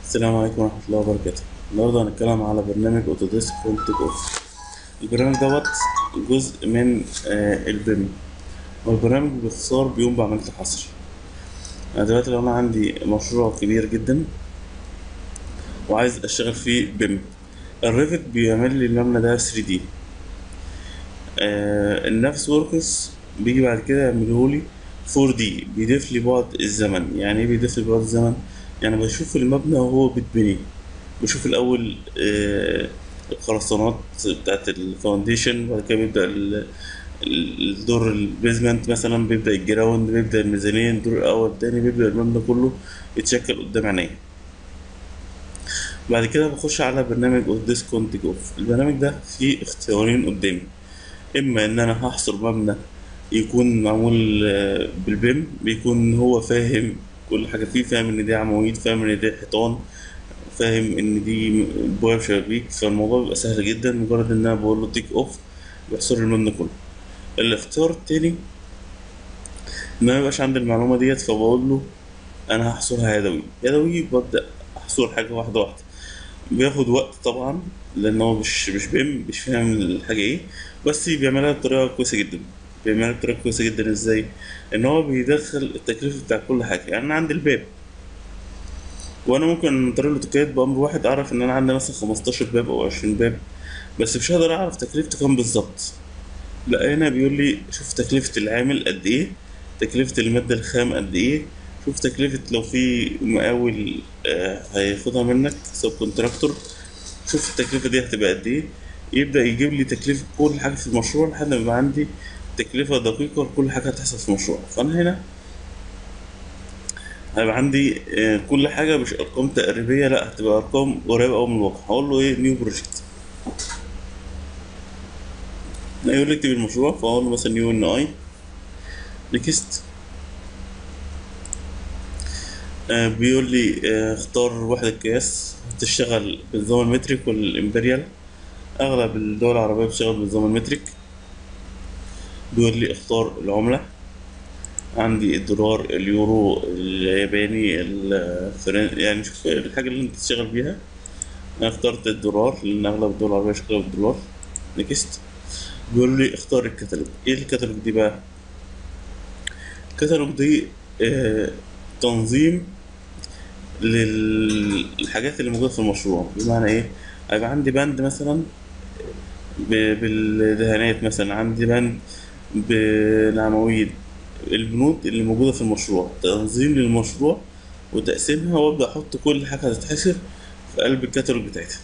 السلام عليكم ورحمة الله وبركاته النهاردة هنتكلم على برنامج اوتوديسك كونتك اوف البرنامج دوت جزء من آه، البيم والبرنامج باختصار بيقوم بعملية الحصر أنا دلوقتي لو أنا عندي مشروع كبير جدا وعايز أشتغل فيه بيم الريفت بيعمل لي المبنى ده 3D آه النفس وركس بيجي بعد كده يعملهولي 4D بيضيف لي بعد الزمن يعني ايه بيضيف لي بعد الزمن يعني بشوف المبنى وهو بيتبني بشوف الأول آه الخرسانات بتاعت الفاونديشن بعد كده بيبدأ ال- ال- الدور البيزمنت مثلا بيبدأ الجراوند بيبدأ الميزانين الدور الأول التاني بيبدأ المبنى كله يتشكل قدام عينيا بعد كده بخش على برنامج اوديس كونتيج اوف البرنامج ده فيه اختيارين قدامي اما ان انا هحصر مبنى يكون معمول آه، بالبيم بيكون هو فاهم كل حاجه فيه فاهم ان دي عواميد فاهم ان دي حيطان فاهم ان دي بواب شبابيك فالموضوع بيبقى سهل جدا مجرد ان انا بقول له تيك اوف بيحصر لي المبنى كله الاختيار التاني ان انا ميبقاش عندي المعلومه ديت فبقول له انا هحصرها يدوي يدوي ببدا احصر حاجه واحده واحده بياخد وقت طبعا لان هو مش مش بيم مش فاهم الحاجه ايه بس بيعملها بطريقه كويسه جدا بيعملها بطريقه كويسه جدا ازاي ان هو بيدخل التكلفه بتاع كل حاجه يعني انا عندي الباب وانا ممكن من طريق الاوتوكاد بامر واحد اعرف ان انا عندي مثلا 15 باب او 20 باب بس مش هقدر اعرف تكلفته كام بالظبط لا هنا بيقول لي شوف تكلفه العامل قد ايه تكلفه الماده الخام قد ايه شوف تكلفه لو في مقاول آه، هياخدها منك سب كونتراكتور شوف التكلفة دي هتبقى قد ايه يبدأ يجيب لي تكلفة كل حاجة في المشروع لحد ما يبقى عندي تكلفة دقيقة لكل حاجة هتحصل في المشروع فأنا هنا هيبقى عندي آه، كل حاجة مش أرقام تقريبية لأ هتبقى أرقام قريبة أوي من الواقع هقول له إيه نيو بروجكت يقول لي اكتب المشروع فأقول له مثلا نيو إن أي نيكست آه، بيقول لي آه، اختار وحدة قياس تشتغل بنظام المتريك ولا الإمبريال أغلب الدول العربية بتشتغل بنظام المتريك بيقول لي اختار العملة عندي الدولار اليورو الياباني الفرن يعني شوف الحاجة اللي انت تشتغل بيها أنا اخترت الدولار لأن أغلب الدول العربية شغالة بالدولار نكست بيقول لي اختار الكتالوج ايه الكتالوج دي بقى الكتالوج دي آه تنظيم للحاجات اللي موجودة في المشروع بمعنى ايه هيبقى عندي بند مثلا ب- بالدهانات مثلا عندي بند بالعواميد البنود اللي موجودة في المشروع تنظيم للمشروع وتقسيمها وابدأ احط كل حاجة هتتحشر في قلب الكتالوج بتاعتها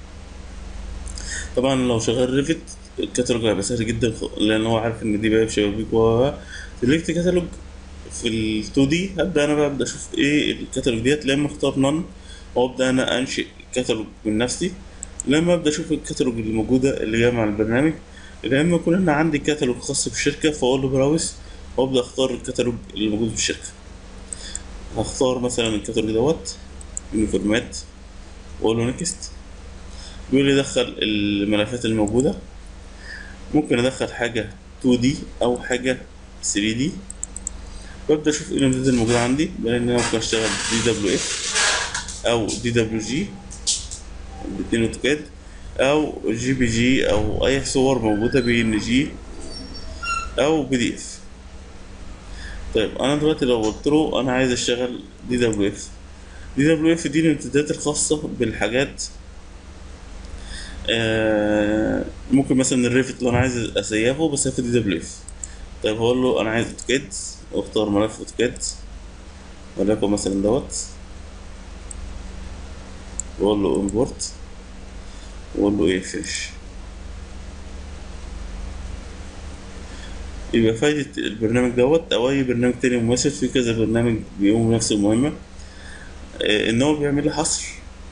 طبعا لو شغال ريفت الكتالوج هيبقى سهل جدا خ- لان هو عارف ان دي باب شبابيك و سيلكت كتالوج في ال 2 دي هبدا انا بقى ابدا اشوف ايه الكتالوج ديت لما اختار نون وابدا انا انشئ كتالوج من نفسي لما ابدا اشوف الكتالوج اللي موجوده اللي جايه مع البرنامج لما يكون انا عندي كتالوج خاص بالشركه فاقول له براوس وابدا اختار الكتالوج اللي موجود في الشركه هختار مثلا الكتالوج دوت يونيفورمات واقول له نكست بيقول لي دخل الملفات الموجوده ممكن ادخل حاجه 2 دي او حاجه 3 دي ببدا اشوف ايه الامدادات الموجوده عندي بلاقي ان انا ممكن اشتغل دي دبليو اف او دي دبليو جي الاتنين اوتوكاد او جي بي جي او اي صور موجوده بي ان جي او بي دي اف طيب انا دلوقتي لو قلت له انا عايز اشتغل دي دبليو اف دي دبليو اف دي الامتدادات الخاصه بالحاجات آه ممكن مثلا الريفت لو انا عايز اسيفه بس في دي دبليو اف طيب هقول له انا عايز اوتوكاد واختار ملف اوتوكاد وليكن مثلا دوت واقول له امبورت واقول له ايه فيش يبقى فايدة البرنامج دوت أو أي برنامج تاني مماثل في كذا برنامج بيقوم بنفس المهمة آه، إن هو بيعمل لي حصر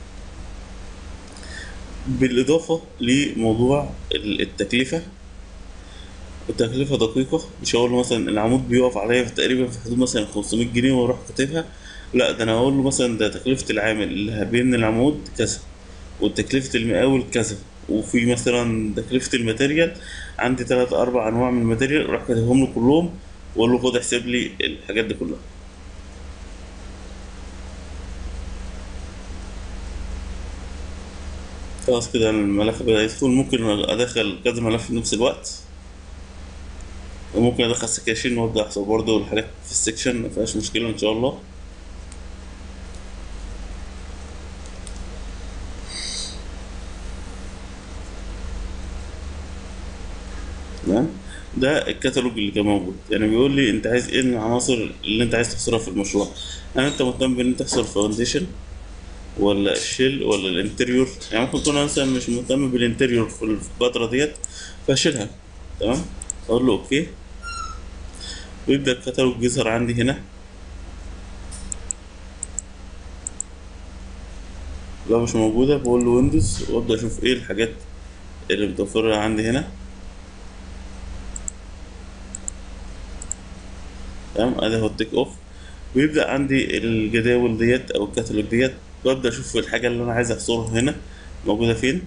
بالإضافة لموضوع ال- التكلفة التكلفة دقيقة مش هقول له مثلا العمود بيقف عليا في تقريبا في حدود مثلا 500 جنيه واروح كاتبها لا ده انا هقول له مثلا ده تكلفة العامل اللي هبين العمود كذا وتكلفة المقاول كذا وفي مثلا تكلفة الماتيريال عندي تلات أربع أنواع من الماتيريال أروح كاتبهم له كلهم وأقول له خد احسب لي الحاجات دي كلها خلاص كده الملف بدأ يدخل ممكن أدخل كذا ملف في نفس الوقت وممكن أدخل سكاشن وأبدأ أحسب برضه الحاجات في السكشن مفيهاش مشكلة إن شاء الله تمام ده الكتالوج اللي كان موجود يعني بيقول لي انت عايز ايه من العناصر اللي انت عايز تحصرها في المشروع هل انت مهتم بان انت تحصر الفاونديشن ولا الشيل ولا الانتريور يعني ممكن تكون أنا مثلا مش مهتم بالانتريور في الفترة ديت فاشيلها تمام اقول له اوكي ويبدأ الكتالوج يظهر عندي هنا لو مش موجودة بقول له ويندوز وابدأ اشوف ايه الحاجات اللي متوفرة عندي هنا تمام ادي هو التيك اوف ويبدأ عندي الجداول ديت او الكتالوج ديت وابدأ اشوف الحاجة اللي انا عايز احصرها هنا موجودة فين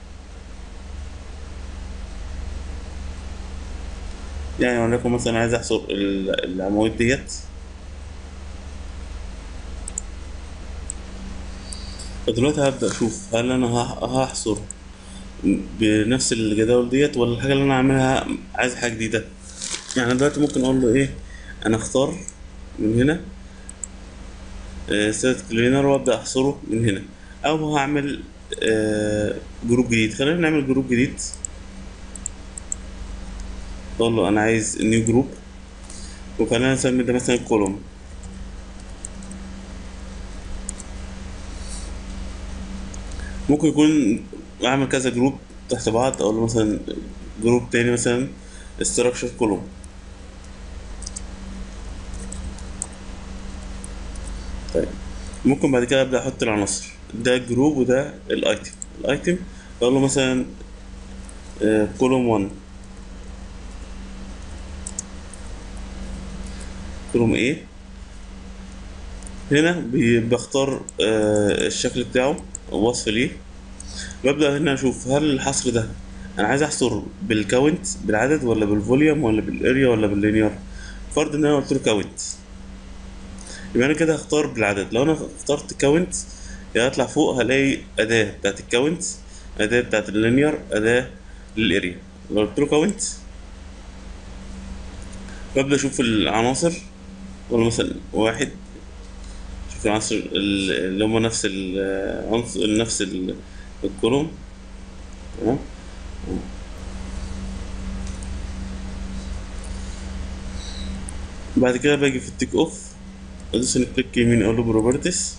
يعني وليكن مثلا عايز احصر ال- العواميد ديت فدلوقتي هبدأ اشوف هل انا هح- هحصر بنفس الجداول ديت ولا الحاجة اللي انا عاملها عايز حاجة جديدة يعني أنا دلوقتي ممكن اقول له ايه انا اختار من هنا سيت كلينر وابدا احصره من هنا او هعمل آه، جروب جديد خلينا نعمل جروب جديد اقول له انا عايز نيو جروب وخلينا نسمي ده مثلا كولوم ممكن يكون اعمل كذا جروب تحت بعض اقول له مثلا جروب تاني مثلا استراكشر كولوم طيب ممكن بعد كده ابدا احط العناصر ده الجروب وده الايتم الايتم اقول له مثلا كولوم 1 كولوم ايه هنا بي- بختار آه، الشكل بتاعه وصف ليه ببدأ هنا أشوف هل الحصر ده أنا عايز أحصر بالكاونت بالعدد ولا بالفوليوم ولا بالاريا ولا باللينير فرض إن أنا قلت له كاونت يبقى أنا كده هختار بالعدد لو أنا اخترت كاونت يبقى هطلع فوق هلاقي أداة بتاعت الكاونت أداة بتاعت اللينير أداة للاريا لو قلت له كاونت ببدأ أشوف العناصر ولا مثلا واحد شوف العناصر ال- اللي هم نفس العنصر نفس ال- الكولوم تمام بعد كده باجي في التيك اوف ادوس كليك يمين اقول له بروبرتيز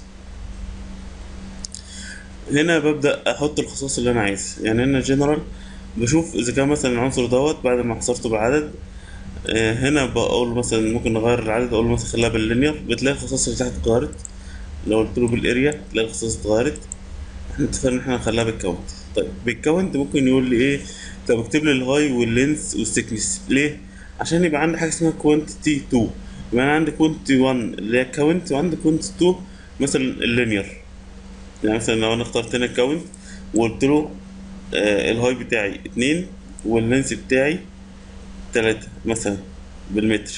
هنا ببدأ احط الخصائص اللي انا عايزها يعني انا جنرال بشوف اذا كان مثلا العنصر دوت بعد ما حصرته بالعدد آه، هنا بقول مثلا ممكن نغير العدد اقول مثلا خليها باللينير بتلاقي الخصائص اللي تحت اتغيرت لو قلت له بالاريا تلاقي الخصائص اتغيرت احنا اتفقنا ان احنا نخليها بالكاونت طيب بالكاونت ممكن يقول لي ايه طب اكتب لي الهاي واللينس والثيكنس ليه عشان يبقى عندي حاجه اسمها كوانتيتي 2 يبقى انا عندي كوانتيتي 1 اللي هي كاونت وعندي كوانتيتي 2 مثلا اللينير يعني مثلا لو انا اخترت هنا الكاونت وقلت له آه الهاي بتاعي 2 واللينس بتاعي 3 مثلا بالمتر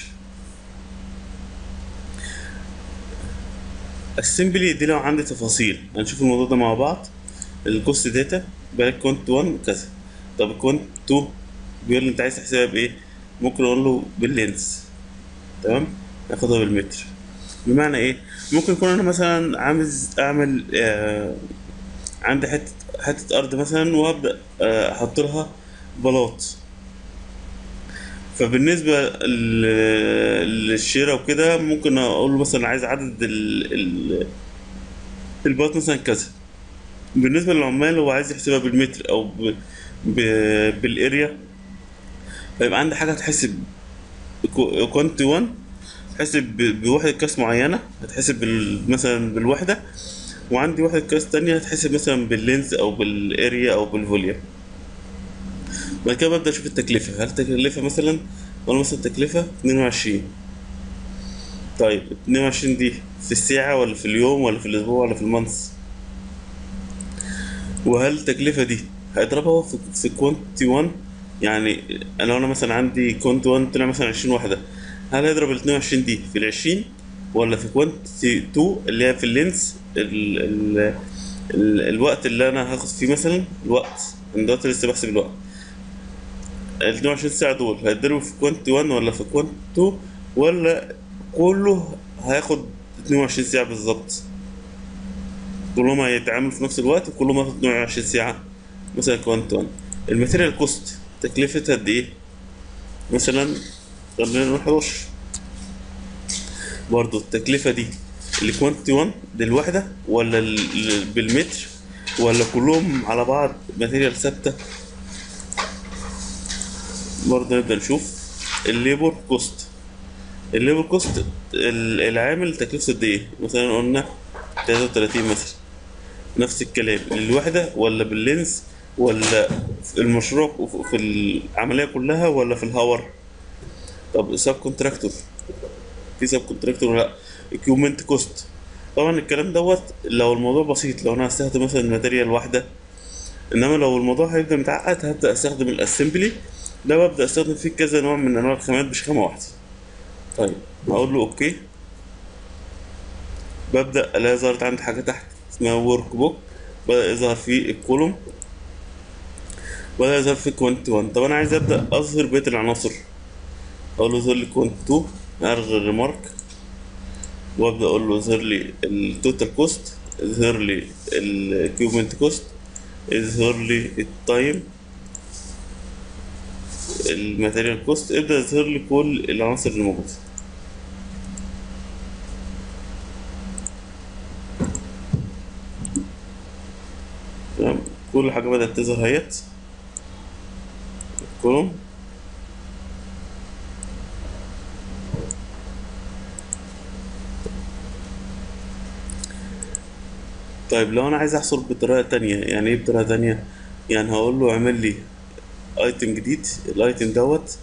السمبلي دي لو عندي تفاصيل هنشوف الموضوع ده مع بعض الكوست داتا بالك كونت 1 كذا طب كونت 2 بيقول لي انت عايز تحسبها بايه ممكن اقول له باللينس تمام اخدها بالمتر بمعنى ايه ممكن يكون انا مثلا عايز اعمل آه عندي حته حته ارض مثلا وابدا آه، احط لها بلاط فبالنسبة ل- للشراء وكده ممكن أقول له مثلا عايز عدد ال ال الباص مثلا كذا بالنسبة للعمال هو عايز يحسبها بالمتر أو ب ب بالاريا فيبقى عندي حاجة هتحسب كوانتي 1 تحسب ب- بوحدة قياس معينة هتحسب بال مثلا بالوحدة وعندي وحدة قياس تانية هتحسب مثلا باللينز أو بالاريا أو بالفوليوم بعد كده ببدأ أشوف التكلفة هل التكلفة مثلا ولا مثلا التكلفة 22 طيب 22 دي في الساعة ولا في اليوم ولا في الأسبوع ولا في المنص وهل التكلفة دي هيضربها في في كوانتي 1 يعني أنا لو أنا مثلا عندي كوانتي 1 طلع مثلا 20 وحدة هل هيضرب ال 22 دي في ال 20 ولا في كوانتي 2 اللي هي في اللينس ال ال ال- الوقت اللي انا هاخد فيه مثلا الوقت انا دلوقتي لسه بحسب الوقت ال 22 ساعة دول هيتضربوا في كوانت 1 ولا في كوانت 2 ولا كله هياخد 22 ساعة بالظبط كلهم هيتعاملوا في نفس الوقت وكلهم هياخد 22 ساعة مثلا كوانت 1 الماتيريال كوست تكلفتها قد ايه؟ مثلا خلينا نقول 11 برضو التكلفة دي الكوانتي 1 للوحدة ولا ال- ال- بالمتر ولا كلهم على بعض ماتيريال ثابتة برضه نبدأ نشوف الليبر كوست الليبر كوست ال- العامل تكلفته قد ايه مثلا قلنا 33 مثلا نفس الكلام للوحدة ولا باللينس ولا في المشروع في العملية كلها ولا في الهاور طب سب كونتراكتور في سب كونتراكتور ولا لا اكيومنت كوست طبعا الكلام دوت لو الموضوع بسيط لو انا هستخدم مثلا ماتيريال واحده انما لو الموضوع هيبدا متعقد هبدا استخدم الاسمبلي ده ببدا استخدم فيه كذا نوع من انواع الخامات مش خامه واحده طيب هقول له اوكي ببدا الاقي ظهرت عندي حاجه تحت اسمها ورك بوك بدا يظهر فيه الكولوم بدا يظهر فيه كوانت 1 طب انا عايز ابدا اظهر بقيه العناصر اقول له ظهر لي كوانت 2 الغي الريمارك وابدا اقول له اظهر لي التوتال كوست اظهر لي الاكيوبمنت كوست اظهر لي التايم الماتيريال كوست ابدا يظهر لي كل العناصر اللي موجوده تمام كل حاجه بدات تظهر اهيت كولوم طيب لو انا عايز احصل بطريقه تانية يعني ايه بطريقه تانية يعني هقول له اعمل لي ايتم جديد الايتم دوت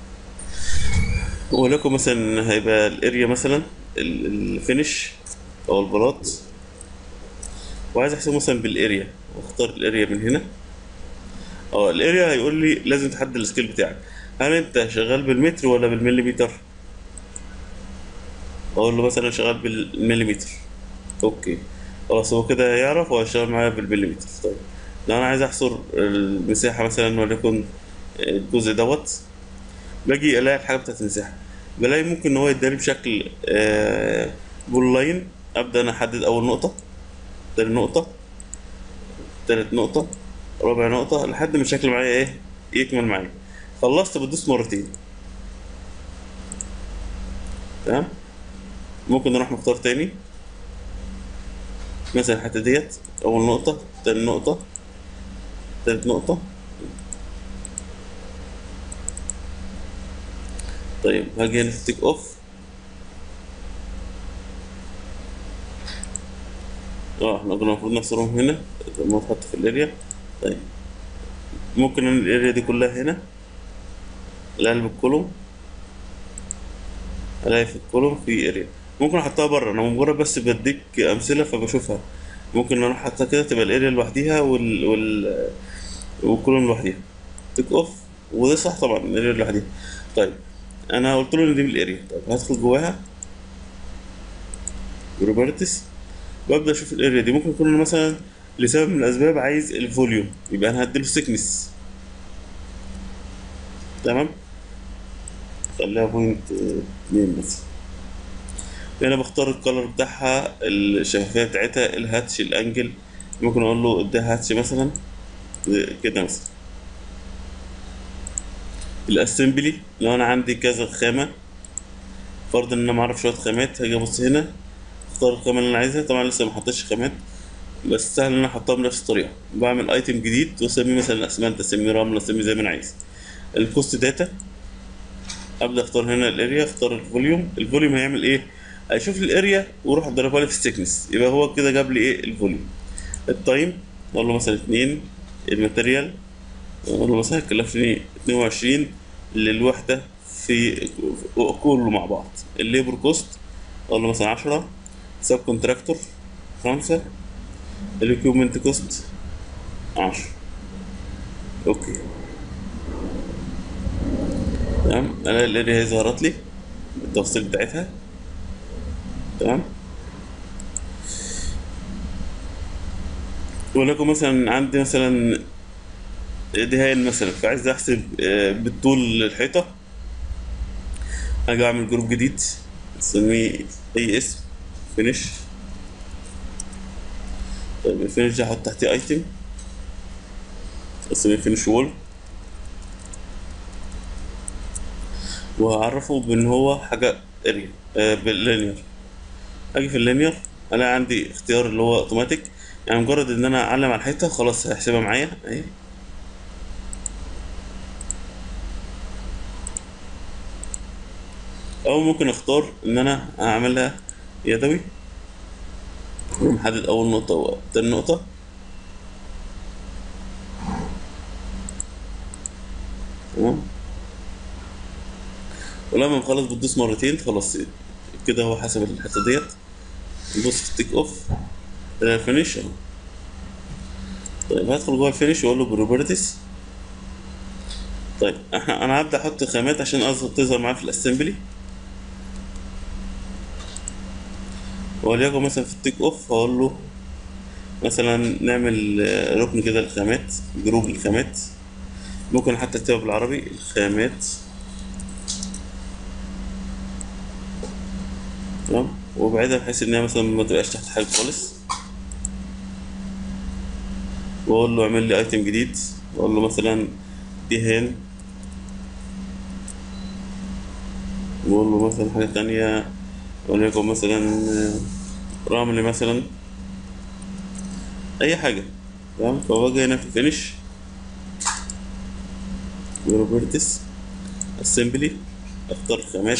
ولكن مثلا هيبقى الاريا مثلا ال- الفينش او البلاط وعايز احسبه مثلا بالاريا واختار الاريا من هنا اه الاريا هيقول لي لازم تحدد السكيل بتاعك هل انت شغال بالمتر ولا بالمليمتر اقول له مثلا شغال بالمليمتر اوكي خلاص هو كده هيعرف هو هيشتغل معايا بالمليمتر طيب لو انا عايز احصر المساحة مثلا وليكن الجزء دوت باجي الاقي الحاجة بتاعت المساحة بلاقي ممكن ان هو يداني بشكل آه، بول لاين ابدا انا احدد اول نقطة تاني نقطة تالت نقطة رابع نقطة لحد ما الشكل معايا ايه يكمل معايا خلصت بدوس مرتين تمام ممكن اروح مختار تاني مثلا الحتة ديت أول نقطة تاني نقطة تالت نقطة طيب هاجي هنا في تيك اوف اه احنا كنا المفروض نحصرهم هنا لما تحط في الاريا طيب ممكن ان الاريا دي كلها هنا القلب الكولوم الاقي في الكولوم في اريا ممكن احطها بره انا مجرد بس بديك امثله فبشوفها ممكن انا احطها كده تبقى الاريا لوحديها وال وال والكولوم لوحديها تيك اوف وده صح طبعا الاريا لوحديها طيب انا قلت له ان دي بالاريا طيب هدخل جواها بروبرتس وابدا اشوف الاريا دي ممكن يكون أنا مثلا لسبب من الاسباب عايز الفوليوم يبقى انا هديله سيكنس تمام خليها بوينت اتنين مثلا هنا بختار الكالر بتاعها الشفافية بتاعتها الهاتش الانجل ممكن اقول له ده هاتش مثلا كده مثلا الاسمبلي لو انا عندي كذا خامة فرض ان انا معرف شوية خامات هاجي ابص هنا اختار الخامة اللي انا عايزها طبعا لسه محطتش خامات بس سهل ان انا احطها بنفس الطريقة بعمل ايتم جديد واسميه مثلا اسمنت اسميه رمل اسميه زي ما انا عايز الكوست داتا ابدا اختار هنا الاريا اختار الفوليوم الفوليوم هيعمل ايه هيشوف لي الاريا ويروح ضربها لي في السكنس يبقى هو كده جاب لي ايه الفوليوم التايم اقول له مثلا 2 الماتيريال اقول له مثلا كلفني 22 للوحده في كله مع بعض الليبر كوست اقول له مثلا 10 سب كونتراكتور 5 الاكيوبمنت كوست 10 اوكي تمام انا الاريا هي ظهرت لي التفاصيل بتاعتها تمام ولكن مثلا عندي مثلا دهان مثلا فعايز احسب آه، بالطول الحيطة هاجي اعمل جروب جديد اسميه اي اسم فينش طيب الفينش ده احط تحتيه ايتم اسميه فينش وول وهعرفه بان هو حاجة اريا آه باللينير اجي في اللينير الاقي عندي اختيار اللي هو اوتوماتيك يعني مجرد ان انا اعلم على الحيطة خلاص هيحسبها معايا اهي او ممكن اختار ان انا اعملها يدوي محدد اول نقطة وتاني نقطة تمام ولما بخلص بتدوس مرتين خلاص كده هو حسب الحتة ديت نبص في التيك اوف ده الفينش اهو طيب هدخل جوه الفينش واقول له بروبرتيز طيب احنا انا هبدأ احط خامات عشان أظهر تظهر معايا في الاسمبلي وليكن مثلا في التيك اوف هقول له مثلا نعمل آه، ركن كده للخامات جروب للخامات ممكن حتى اكتبها بالعربي الخامات تمام وبعدها بحيث ان هي مثلا ما تبقاش تحت حاجه خالص واقول له اعمل لي ايتم جديد واقول له مثلا دهان واقول له مثلا حاجه تانية وليكن مثلا آه، رمل مثلا اي حاجه تمام فباجي هنا في الفينش بروبرتيز اسمبلي اختار خامات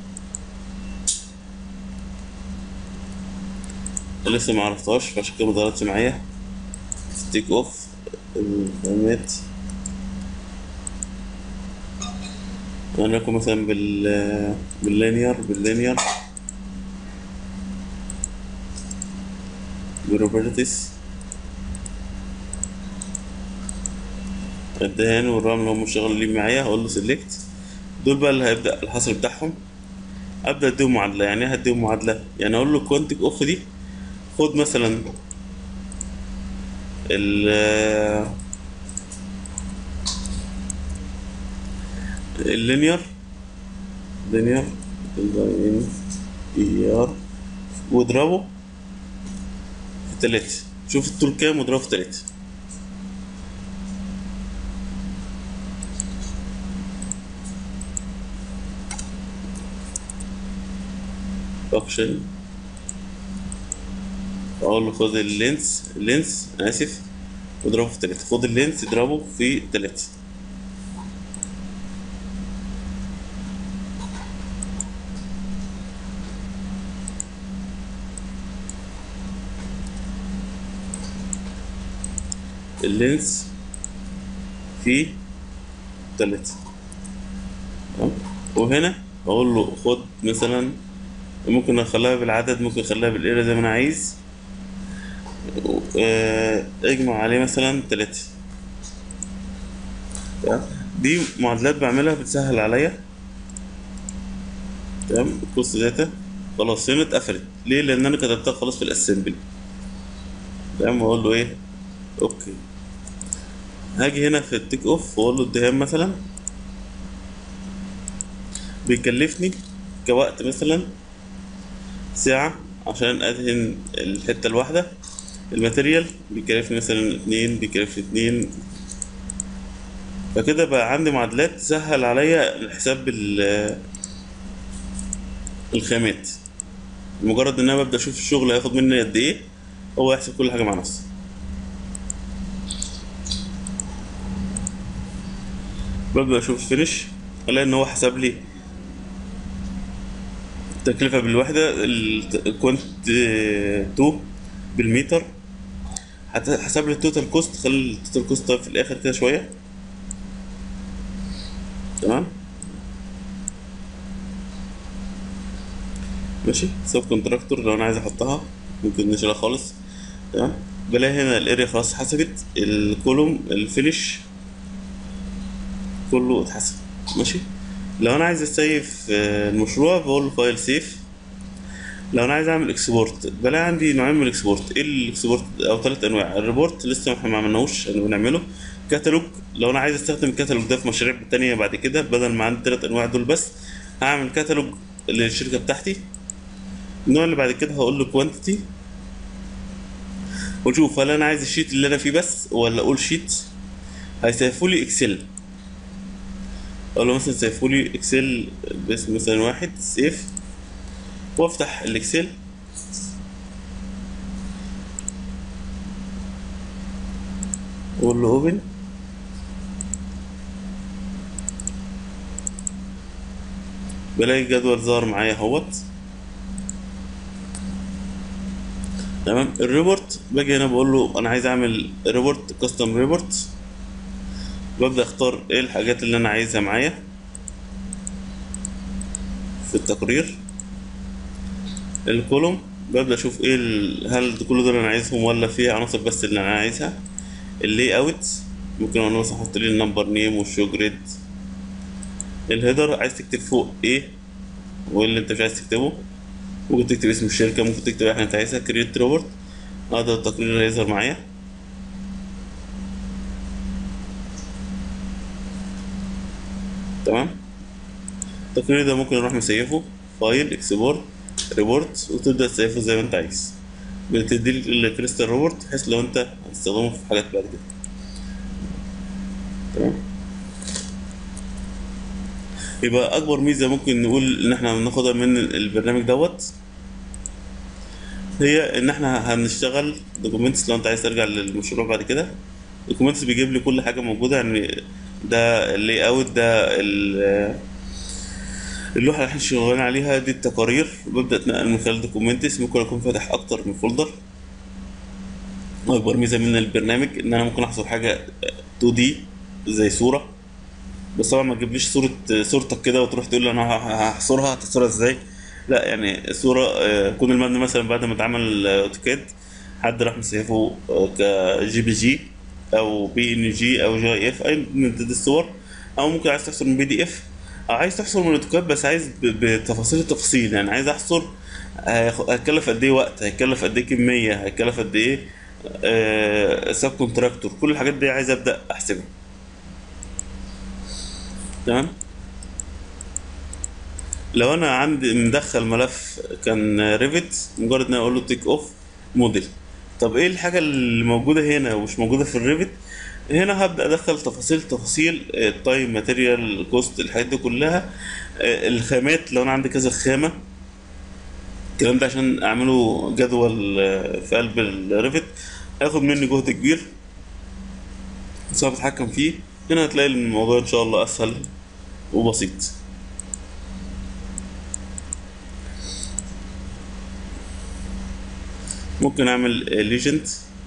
لسه ما عرفتهاش فعشان كده ما ظهرتش معايا ستيك اوف الخامات وليكن مثلا بال باللينير باللينير بروبرتيز الدهان والرمل هم شغالين معايا هقول له سيلكت دول بقى اللي هيبدأ الحصر بتاعهم ابدا اديهم معادله يعني ايه هديهم معادله يعني اقول له كوانتك اوف دي خد مثلا ال اللينير لينير ايار واضربه في تلاتة شوف الطول كام واضربه في تلاتة اوبشن اقول له خد اللينس اللينس انا اسف واضربه في تلاتة خد اللينس اضربه في تلاتة اللينس في تلاتة تمام؟ وهنا اقول له خد مثلا ممكن اخليها بالعدد ممكن اخليها بالقيرة زي ما انا عايز آه، اجمع عليه مثلا تلاتة تمام؟ دي معادلات بعملها بتسهل عليا تمام كوست داتا خلاص هنا اتقفلت ليه لان انا كتبتها خلاص في الاسمبلي تمام واقول له ايه اوكي هاجي هنا في التيك اوف واقول له الدهان مثلا بيكلفني كوقت مثلا ساعة عشان ادهن الحتة الواحدة الماتيريال بيكلفني مثلا اتنين بيكلفني اتنين فكده بقى عندي معادلات تسهل عليا حساب ال- الخامات مجرد ان انا ببدأ اشوف الشغل هياخد مني قد ايه هو يحسب كل حاجة مع نفسه ببدأ اشوف الفينش الاقي ان هو حسب لي التكلفة بالوحدة الكوانت 2 بالمتر حت- حسب لي التوتال كوست خلي التوتال كوست طيب في الاخر كده شوية تمام ماشي سب كونتراكتور لو انا عايز احطها ممكن نشيلها خالص تمام بلاقي هنا الاريا خلاص اتحسبت الكولوم الفينش كله اتحسب ماشي لو انا عايز اسيف آه، المشروع بقول له فايل سيف لو انا عايز اعمل اكسبورت بلاقي عندي نوعين من الاكسبورت ايه الاكسبورت او ثلاث انواع الريبورت لسه احنا ما عملناهوش احنا بنعمله كتالوج لو انا عايز استخدم الكتالوج ده في مشاريع تانية بعد كده بدل ما عندي ثلاث انواع دول بس هعمل كتالوج للشركه بتاعتي النوع اللي بعد كده هقول له كوانتيتي واشوف هل انا عايز الشيت اللي انا فيه بس ولا اقول شيت هيسيفوا لي اكسل اقول له مثلا سيفوا لي اكسل باسم مثلا واحد سيف وافتح الاكسل واقول له اوبن بلاقي الجدول ظهر معايا اهوت تمام الريبورت باجي هنا بقول له انا عايز اعمل ريبورت كاستم ريبورت ببدا اختار ايه الحاجات اللي انا عايزها معايا في التقرير الكولوم ببدا اشوف ايه ال... هل كل دول انا عايزهم ولا في عناصر بس اللي انا عايزها اللي اوت ممكن انا مثلا احط لي النمبر نيم والشو جريد الهيدر عايز تكتب فوق ايه وايه اللي انت مش عايز تكتبه ممكن تكتب اسم الشركة ممكن تكتب اي حاجة انت عايزها كريت ريبورت هذا التقرير اللي هيظهر معايا تمام التقرير ده ممكن اروح مسيفه فايل اكسبورت ريبورت وتبدأ تسيفه زي ما انت عايز بتدي الكريستال ريبورت بحيث لو انت هتستخدمه في حاجات بعد كده تمام يبقى اكبر ميزه ممكن نقول ان احنا بناخدها من البرنامج دوت هي ان احنا هنشتغل دوكيومنتس لو انت عايز ترجع للمشروع بعد كده دوكيومنتس بيجيب لي كل حاجه موجوده يعني ده اللي اوت ده ال- اللوحه اللي احنا شغالين عليها دي التقارير ببدا اتنقل من خلال دوكيومنتس ممكن اكون فاتح اكتر من فولدر اكبر ميزه من البرنامج ان انا ممكن احصل حاجه 2 دي زي صوره بس طبعا ما تجيبليش صورة صورتك كده وتروح تقول لي انا ه- هحصرها هتحصرها ازاي لا يعني صورة آه، يكون المبنى مثلا بعد ما اتعمل آه، اوتوكاد حد راح مسيفه كجي بي جي او بي ان جي او جي اي اف اي من ضد الصور او ممكن عايز تحصر من بي دي اف او عايز تحصر من اوتوكاد بس عايز ب- بتفاصيل التفاصيل يعني عايز احصر هياخ- هيكلف قد ايه وقت هيكلف قد ايه كمية هيكلف قد ايه سب كونتراكتور كل الحاجات دي عايز ابدا احسبها تمام لو انا عندي مدخل ملف كان ريفت مجرد ان انا اقول له تيك اوف موديل طب ايه الحاجه اللي موجوده هنا ومش موجوده في الريفت هنا هبدا ادخل تفاصيل تفاصيل التايم ماتيريال كوست الحاجات دي كلها آه، الخامات لو انا عندي كذا خامه الكلام ده عشان اعمله جدول آه، في قلب الريفت هياخد مني جهد كبير صعب اتحكم فيه هنا هتلاقي الموضوع ان شاء الله اسهل وبسيط ممكن اعمل ليجند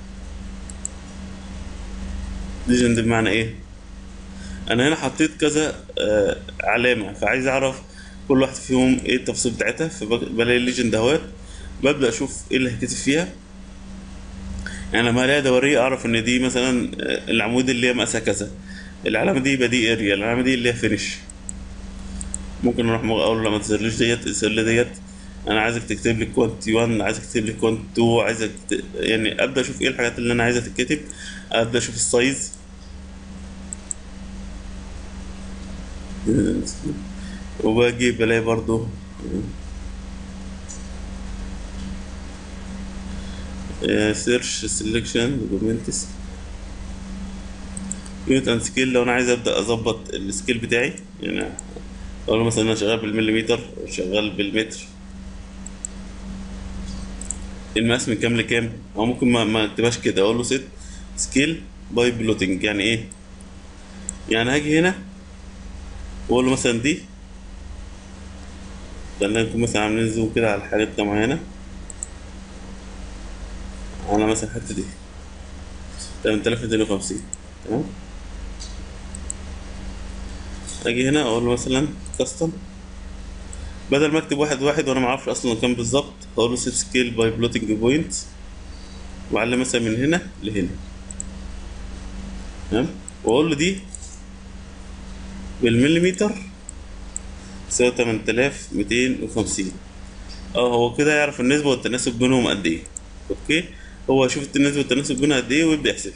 ليجند بمعنى ايه انا هنا حطيت كذا آه، علامه فعايز اعرف كل واحد فيهم ايه التفاصيل بتاعتها فبلاقي الليجند اهوت ببدا اشوف ايه اللي هيتكتب فيها يعني لما الاقي دوريه اعرف ان دي مثلا آه، العمود اللي هي مقاسها كذا العلامه دي يبقى دي اريا العلامه دي اللي هي فينش ممكن اروح مغ- اقول له ما تظهرليش ديت اظهر لي ديت انا عايزك تكتب لي كوانتي 1 عايزك تكتب لي كوانتي 2 عايزك ت... يعني ابدا اشوف ايه الحاجات اللي انا عايزها تتكتب ابدا اشوف السايز وباجي بلاقي برضو سيرش سيلكشن دوكيومنتس يونت اند سكيل لو انا عايز ابدا اظبط السكيل بتاعي يعني اقول له مثلا انا شغال بالمليمتر شغال بالمتر المقاس من كام لكام او ممكن ما ما اكتبهاش كده اقول له سيت سكيل باي بلوتنج يعني ايه يعني هاجي هنا واقول له مثلا دي خلينا نكون مثلا عاملين زوم كده على حاجات معينه على مثلا الحته دي 8250 تمام اجي هنا اقول له مثلا كاستم بدل ما اكتب واحد واحد وانا ما اعرفش اصلا كام بالظبط اقول له سيت سكيل باي بلوتنج بوينت واعلم مثلا من هنا لهنا تمام واقول له دي بالمليمتر تساوي 8250 اه هو كده يعرف النسبة والتناسب بينهم قد ايه اوكي هو يشوف النسبة والتناسب بينها قد ايه ويبدأ يحسبها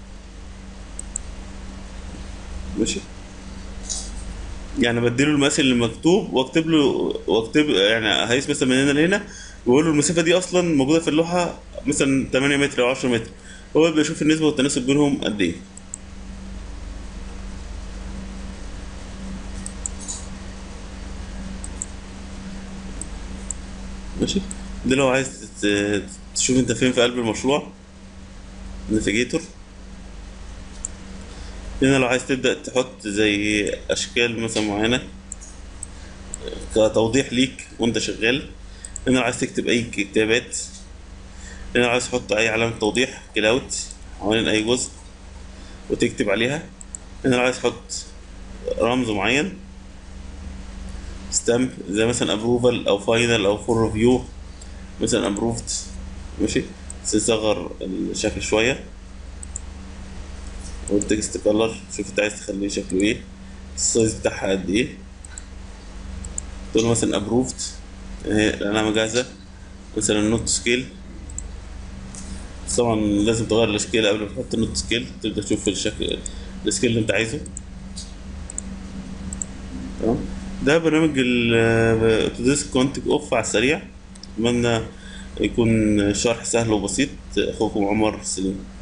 ماشي يعني بديله المقاس اللي مكتوب واكتب له واكتب يعني هيقيس مثلا من هنا لهنا واقول له المسافة دي اصلا موجودة في اللوحة مثلا 8 متر او 10 متر هو يبدأ يشوف النسبة والتناسب بينهم قد ايه ماشي ده لو عايز تت- تشوف انت فين في قلب المشروع نافيجيتور هنا لو عايز تبدأ تحط زي أشكال مثلا معينة كتوضيح ليك وانت شغال هنا لو عايز تكتب أي كتابات هنا لو عايز تحط أي علامة توضيح كلاوت حوالين أي جزء وتكتب عليها هنا لو عايز تحط رمز معين ستامب زي مثلا ابروفال او فاينل او فور ريفيو مثلا ابروفد ماشي بس نصغر الشكل شويه والتكست كلر شوف انت عايز تخليه شكله ايه السايز بتاعها قد ايه تقول مثلا ابروفد اهي العلامه جاهزه مثلا نوت سكيل بس طبعا لازم تغير السكيل قبل ما تحط النوت سكيل تبدا تشوف الشكل السكيل اللي انت عايزه تمام ده برنامج الاوتوديسك كونتك اوف على السريع اتمنى يكون شرح سهل وبسيط اخوكم عمر سليم